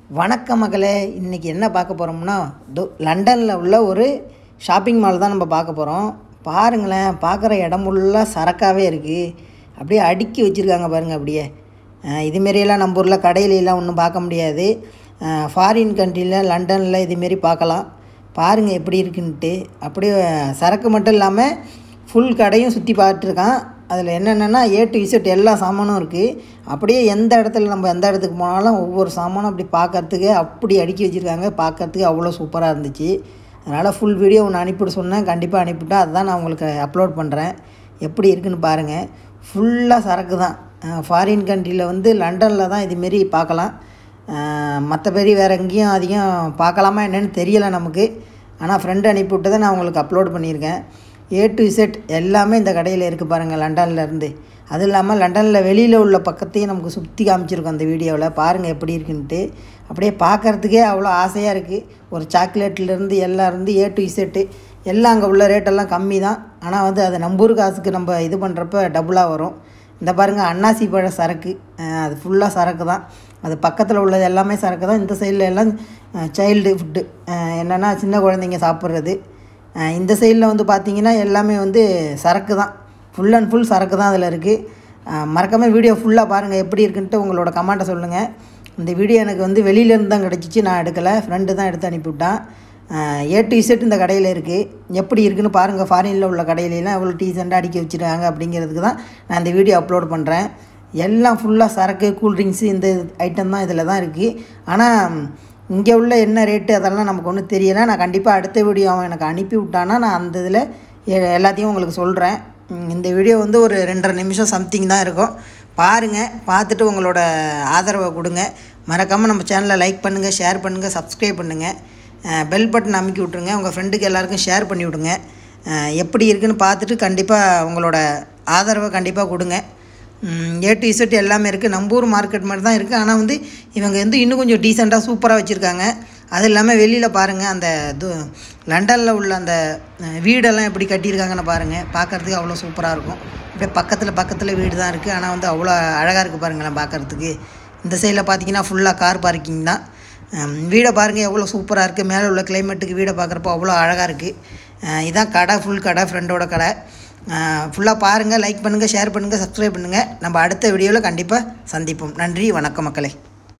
வணக்கம் மகளே இன்றைக்கி என்ன பார்க்க போகிறோம்னா து லண்டனில் உள்ள ஒரு ஷாப்பிங் மால் தான் நம்ம பார்க்க போகிறோம் பாருங்களேன் பார்க்குற இடம் ஃபுல்லாக சரக்காகவே இருக்குது அப்படியே அடுக்கி வச்சுருக்காங்க பாருங்கள் அப்படியே அஹ் இதுமாரியெல்லாம் நம்ம ஊரில் கடையிலலாம் ஒன்றும் பார்க்க முடியாது ஃபாரின் கண்ட்ரியில் லண்டனில் இதுமாரி பார்க்கலாம் பாருங்கள் எப்படி இருக்குன்ட்டு அப்படியே சரக்கு மட்டும் இல்லாமல் ஃபுல் கடையும் சுற்றி பார்த்துருக்கான் அதில் என்னென்னா ஏ டு இசட் எல்லா சாமானும் இருக்குது அப்படியே எந்த இடத்துல நம்ம எந்த இடத்துக்கு போனாலும் ஒவ்வொரு சாமானும் அப்படி பார்க்கறதுக்கு அப்படி அடுக்கி வச்சுருக்காங்க பார்க்கறதுக்கு அவ்வளோ சூப்பராக இருந்துச்சு அதனால் ஃபுல் வீடியோ ஒன்று அனுப்பிவிட சொன்னேன் கண்டிப்பாக அனுப்பிவிட்டேன் அதுதான் நான் உங்களுக்கு அப்லோட் பண்ணுறேன் எப்படி இருக்குன்னு பாருங்கள் ஃபுல்லாக சரக்கு தான் ஃபாரின் கண்ட்ரியில் வந்து லண்டனில் தான் இதுமாரி பார்க்கலாம் மற்றபடி வேறு எங்கேயும் அதிகம் பார்க்கலாமா என்னன்னு தெரியலை நமக்கு ஆனால் ஃப்ரெண்டு அனுப்பிவிட்டதை நான் உங்களுக்கு அப்லோட் பண்ணியிருக்கேன் ஏ டு இசட் எல்லாமே இந்த கடையில் இருக்குது பாருங்கள் லண்டனில் இருந்து அது இல்லாமல் லண்டனில் வெளியில் உள்ள பக்கத்தையும் நமக்கு சுற்றி காமிச்சிருக்கோம் அந்த வீடியோவில் பாருங்கள் எப்படி இருக்குன்ட்டு அப்படியே பார்க்குறதுக்கே அவ்வளோ ஆசையாக இருக்குது ஒரு சாக்லேட்லேருந்து எல்லாம் இருந்து ஏ டு இசட்டு எல்லாம் அங்கே உள்ள ரேட்டெல்லாம் கம்மி தான் ஆனால் வந்து அது நம்பூர் காசுக்கு நம்ம இது பண்ணுறப்ப டபுளாக வரும் இந்த பாருங்கள் அன்னாசி பழ சரக்கு அஹ் அது ஃபுல்லாக சரக்கு தான் அது பக்கத்தில் உள்ளது எல்லாமே சரக்கு தான் இந்த சைடில் எல்லாம் சைல்டு ஃபுட்டு என்னென்னா சின்ன குழந்தைங்க சாப்பிட்றது அஹ் இந்த சைடில் வந்து பார்த்தீங்கன்னா எல்லாமே வந்து சரக்கு தான் ஃபுல் அண்ட் ஃபுல் சரக்கு தான் அதில் இருக்குது மறக்காமல் வீடியோ ஃபுல்லாக பாருங்கள் எப்படி இருக்குன்ட்டு உங்களோட கமெண்ட்டை சொல்லுங்கள் இந்த வீடியோ எனக்கு வந்து வெளியிலேருந்து தான் கிடச்சிச்சு நான் எடுக்கலை ஃப்ரெண்டு தான் எடுத்து அனுப்பிவிட்டான் ஏ டு இசட் இந்த கடையில் இருக்குது எப்படி இருக்குன்னு பாருங்கள் ஃபாரினில் உள்ள கடையிலலாம் எவ்வளோ டீசெண்டாக அடிக்க வச்சுருக்காங்க அப்படிங்கிறதுக்கு தான் நான் இந்த வீடியோ அப்லோட் பண்ணுறேன் எல்லாம் ஃபுல்லாக சரக்கு கூல்ட்ரிங்க்ஸு இந்த ஐட்டம் தான் இதில் தான் இருக்குது ஆனால் இங்கே உள்ள என்ன ரேட்டு அதெல்லாம் நமக்கு ஒன்றும் தெரியலை நான் கண்டிப்பாக அடுத்த வீடியோ அவன் எனக்கு அனுப்பி விட்டானா நான் அந்த இதில் எ- எல்லாத்தையும் உங்களுக்கு சொல்கிறேன் ம், இந்த வீடியோ வந்து ஒரு ரெண்டரை நிமிஷம் சம்திங் தான் இருக்கும் பாருங்கள் பார்த்துட்டு உங்களோட ஆதரவை கொடுங்க மறக்காமல் நம்ம சேனலை லைக் பண்ணுங்கள் ஷேர் பண்ணுங்கள் சப்ஸ்கிரைப் பண்ணுங்கள் பெல் பட்டன் அமைக்கி விட்ருங்க உங்கள் ஃப்ரெண்டுக்கு எல்லாருக்கும் ஷேர் பண்ணி விடுங்க அஹ், எப்படி இருக்குன்னு பார்த்துட்டு கண்டிப்பாக உங்களோட ஆதரவை கண்டிப்பாக கொடுங்க ஏ டு இசட் எல்லாமே இருக்குது நம்பூர் மார்க்கெட் மாதிரி தான் இருக்குது ஆனால் வந்து இவங்க வந்து இன்னும் கொஞ்சம் டீசெண்டாக சூப்பராக வச்சுருக்காங்க அது இல்லாமல் வெளியில் பாருங்கள் அந்த து லண்டனில் உள்ள அந்த அஹ், வீடெல்லாம் எப்படி கட்டியிருக்காங்கன்னு பாருங்கள் பார்க்குறதுக்கு அவ்வளோ சூப்பராக இருக்கும் அப்படியே பக்கத்தில் பக்கத்தில் வீடு தான் இருக்குது ஆனால் வந்து அவ்வளோ அழகாக இருக்குது பாருங்களேன் பார்க்குறதுக்கு இந்த சைடில் பார்த்தீங்கன்னா ஃபுல்லாக கார் பார்க்கிங் தான் அஹ், வீடை பாருங்கள் எவ்வளோ சூப்பராக இருக்குது மேலே உள்ள கிளைமேட்டுக்கு வீடை பார்க்குறப்போ அவ்வளோ அழகாக இருக்குது இதான் கடை ஃபுல் கடை ஃப்ரெண்டோட கடை ஃபுல்லாக பாருங்கள் லைக் பண்ணுங்கள் ஷேர் பண்ணுங்கள் சப்ஸ்கிரைப் பண்ணுங்கள் நம்ம அடுத்த வீடியோவில் கண்டிப்பாக சந்திப்போம் நன்றி வணக்கம் மக்களே